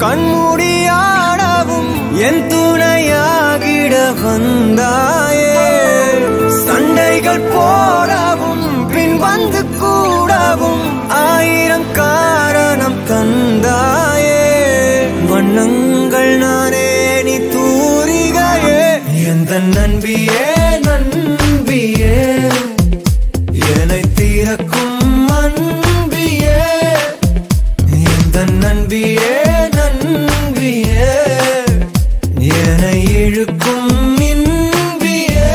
கண்மூடியாடவும் என் துணையாகிட வந்தாயே சண்டைகள் போடவும் பின் வந்து கூடவும் ஆயிரம் காரணம் தந்தாயே வண்ணங்கள் நானே நீ தூரிகையே எந்த நண்பியே நண்பியே என்னை தீரக்கும் அன்பியே எந்த நண்பியே நண்பியே என்னை இழுக்கும் இன்பியே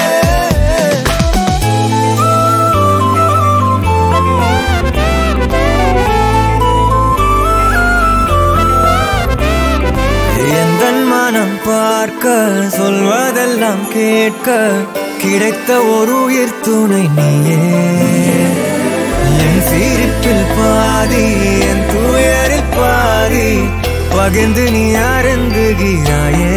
எந்த மனம் பார்க்க சொல்வதெல்லாம் கேட்க கிடைத்த ஒரு உயிர் துணை நீயே என் சிரிப்பில் பாதி என் துயரில் பாதி பகிர்ந்து நீ அருந்துகிறாயே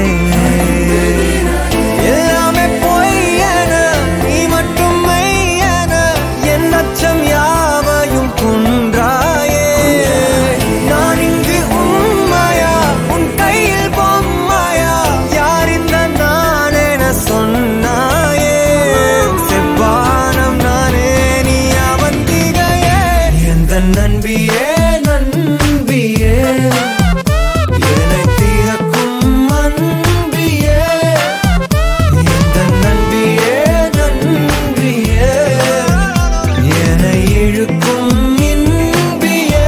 எல்லாமே பொய் என நீ மட்டும் மெய் என என் அச்சம் யாவையும் குன்றாயே நான் இங்கு உண்மையா உன் கையில் பொம்மையா யார் இந்த நான் என சொன்னாயே செவ்வானம் நானே நீ அவந்திகையே எந்த நண்பியே நண்பியே என்னை தீரக்கும் அன்பியே எந்த நண்பியே நண்பியே என்னை இழுக்கும் இன்பியே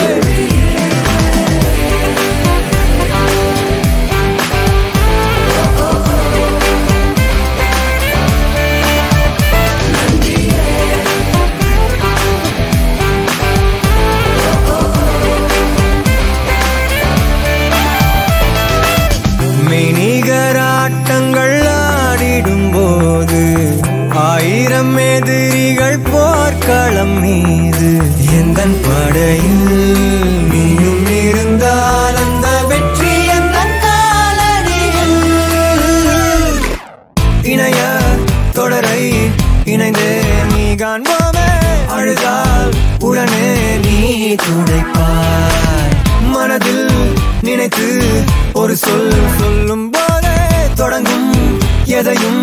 மெய்நிகராட்டங்கள் ஆடிடும் போது ஆயிரம் எதிரிகள் போர்க்களம் மீது எந்த படையில் நீயும் இருந்தால் அந்த வெற்றி எந்த காலடியில் இணைய தொடரை இணைந்தே நீ காண்போமே அழுதால் உடனே நீ துடைப்பாய் மனதில் நினைத்து ஒரு சொல் சொல்லும் போதே தொடங்கும் எதையும்